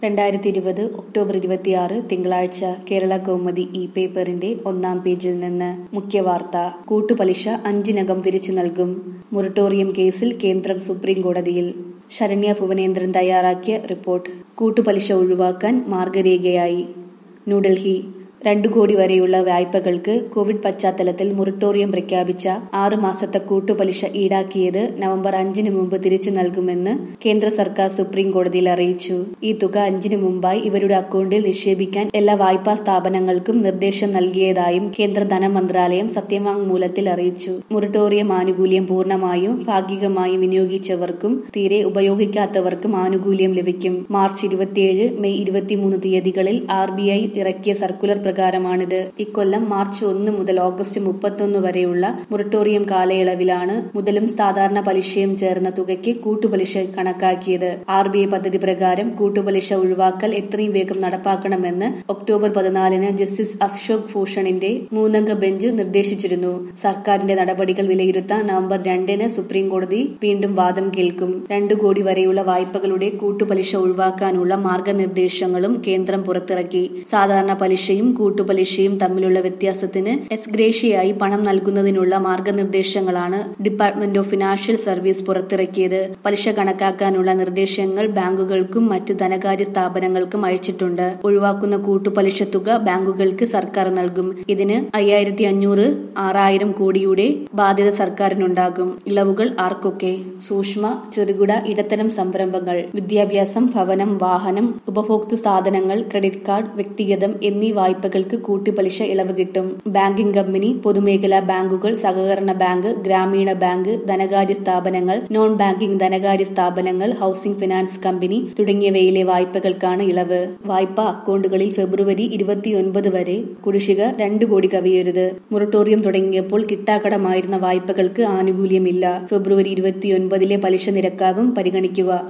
രണ്ടായിരത്തി ഇരുപത് ഒക്ടോബർ ഇരുപത്തിയാറ് തിങ്കളാഴ്ച കേരള കൗമുദി ഇ പേപ്പറിന്റെ ഒന്നാം പേജിൽ നിന്ന് മുഖ്യവാർത്ത കൂട്ടുപലിശ അഞ്ചിനകം തിരിച്ചു നൽകും മൊറട്ടോറിയം കേസിൽ കേന്ദ്രം സുപ്രീം കോടതിയിൽ ശരണ്യ ഭുവനേന്ദ്രൻ തയ്യാറാക്കിയ റിപ്പോർട്ട് കൂട്ടുപലിശ ഒഴിവാക്കാൻ മാർഗരേഖയായി ന്യൂഡൽഹി രണ്ടു കോടി വരെയുള്ള വായ്പകൾക്ക് കോവിഡ് പശ്ചാത്തലത്തിൽ മൊറട്ടോറിയം പ്രഖ്യാപിച്ച ആറ് മാസത്തെ കൂട്ടുപലിശ ഈടാക്കിയത് നവംബർ അഞ്ചിന് മുമ്പ് തിരിച്ചു നൽകുമെന്ന് കേന്ദ്ര സർക്കാർ സുപ്രീം കോടതിയിൽ അറിയിച്ചു ഈ തുക അഞ്ചിന് മുമ്പായി ഇവരുടെ അക്കൗണ്ടിൽ നിക്ഷേപിക്കാൻ എല്ലാ വായ്പാ സ്ഥാപനങ്ങൾക്കും നിർദ്ദേശം നൽകിയതായും കേന്ദ്ര ധനമന്ത്രാലയം സത്യവാങ്മൂലത്തിൽ അറിയിച്ചു മൊറട്ടോറിയം ആനുകൂല്യം പൂർണ്ണമായും ഭാഗികമായും വിനിയോഗിച്ചവർക്കും തീരെ ഉപയോഗിക്കാത്തവർക്കും ആനുകൂല്യം ലഭിക്കും മാർച്ച് ഇരുപത്തിയേഴ് മെയ് ഇരുപത്തിമൂന്ന് തീയതികളിൽ ആർ ബി ഐ ഇറക്കിയ സർക്കുലർ പ്രകാരമാണിത് ഇക്കൊല്ലം മാർച്ച് ഒന്ന് മുതൽ ഓഗസ്റ്റ് മുപ്പത്തൊന്ന് വരെയുള്ള മൊറട്ടോറിയം കാലയളവിലാണ് മുതലും സാധാരണ പലിശയും ചേർന്ന തുകയ്ക്ക് കൂട്ടുപലിശ കണക്കാക്കിയത് ആർ ബി ഐ പദ്ധതി പ്രകാരം കൂട്ടുപലിശ ഒഴിവാക്കൽ എത്രയും വേഗം നടപ്പാക്കണമെന്ന് ഒക്ടോബർ പതിനാലിന് ജസ്റ്റിസ് അശോക് ഭൂഷണിന്റെ മൂന്നംഗ ബെഞ്ച് നിർദ്ദേശിച്ചിരുന്നു സർക്കാരിന്റെ നടപടികൾ വിലയിരുത്താൻ നവംബർ രണ്ടിന് സുപ്രീം കോടതി വീണ്ടും വാദം കേൾക്കും രണ്ടു കോടി വരെയുള്ള വായ്പകളുടെ കൂട്ടുപലിശ ഒഴിവാക്കാനുള്ള മാർഗനിർദ്ദേശങ്ങളും കേന്ദ്രം പുറത്തിറക്കി സാധാരണ പലിശയും കൂട്ടുപലിശയും തമ്മിലുള്ള വ്യത്യാസത്തിന് എസ്ഗ്രേഷ്യയായി പണം നൽകുന്നതിനുള്ള മാർഗനിർദ്ദേശങ്ങളാണ് ഡിപ്പാർട്ട്മെന്റ് ഓഫ് ഫിനാൻഷ്യൽ സർവീസ് പുറത്തിറക്കിയത് പലിശ കണക്കാക്കാനുള്ള നിർദ്ദേശങ്ങൾ ബാങ്കുകൾക്കും മറ്റു ധനകാര്യ സ്ഥാപനങ്ങൾക്കും അയച്ചിട്ടുണ്ട് ഒഴിവാക്കുന്ന കൂട്ടുപലിശ തുക ബാങ്കുകൾക്ക് സർക്കാർ നൽകും ഇതിന് അയ്യായിരത്തി അഞ്ഞൂറ് ആറായിരം കോടിയുടെ ബാധ്യത സർക്കാരിനുണ്ടാകും ഇളവുകൾ ആർക്കൊക്കെ സൂക്ഷ്മ ചെറുകിട ഇടത്തരം സംരംഭങ്ങൾ വിദ്യാഭ്യാസം ഭവനം വാഹനം ഉപഭോക്തൃ സാധനങ്ങൾ ക്രെഡിറ്റ് കാർഡ് വ്യക്തിഗതം എന്നീ വായ്പകൾക്ക് കൂട്ടുപലിശ ഇളവ് കിട്ടും ബാങ്കിംഗ് കമ്പനി പൊതുമേഖലാ ബാങ്കുകൾ സഹകരണ ബാങ്ക് ഗ്രാമീണ ബാങ്ക് ധനകാര്യ സ്ഥാപനങ്ങൾ നോൺ ബാങ്കിംഗ് ധനകാര്യ സ്ഥാപനങ്ങൾ ഹൌസിംഗ് ഫിനാൻസ് കമ്പനി തുടങ്ങിയവയിലെ വായ്പകൾക്കാണ് ഇളവ് വായ്പാ അക്കൗണ്ടുകളിൽ ഫെബ്രുവരി ഇരുപത്തിയൊൻപത് വരെ കുടിശ്ശിക രണ്ടു കോടി കവിയരുത് മൊറട്ടോറിയം തുടങ്ങിയപ്പോൾ കിട്ടാക്കടമായിരുന്ന വായ്പകൾക്ക് ആനുകൂല്യമില്ല ഫെബ്രുവരി ഇരുപത്തിയൊൻപതിലെ പലിശ നിരക്കാവും പരിഗണിക്കുക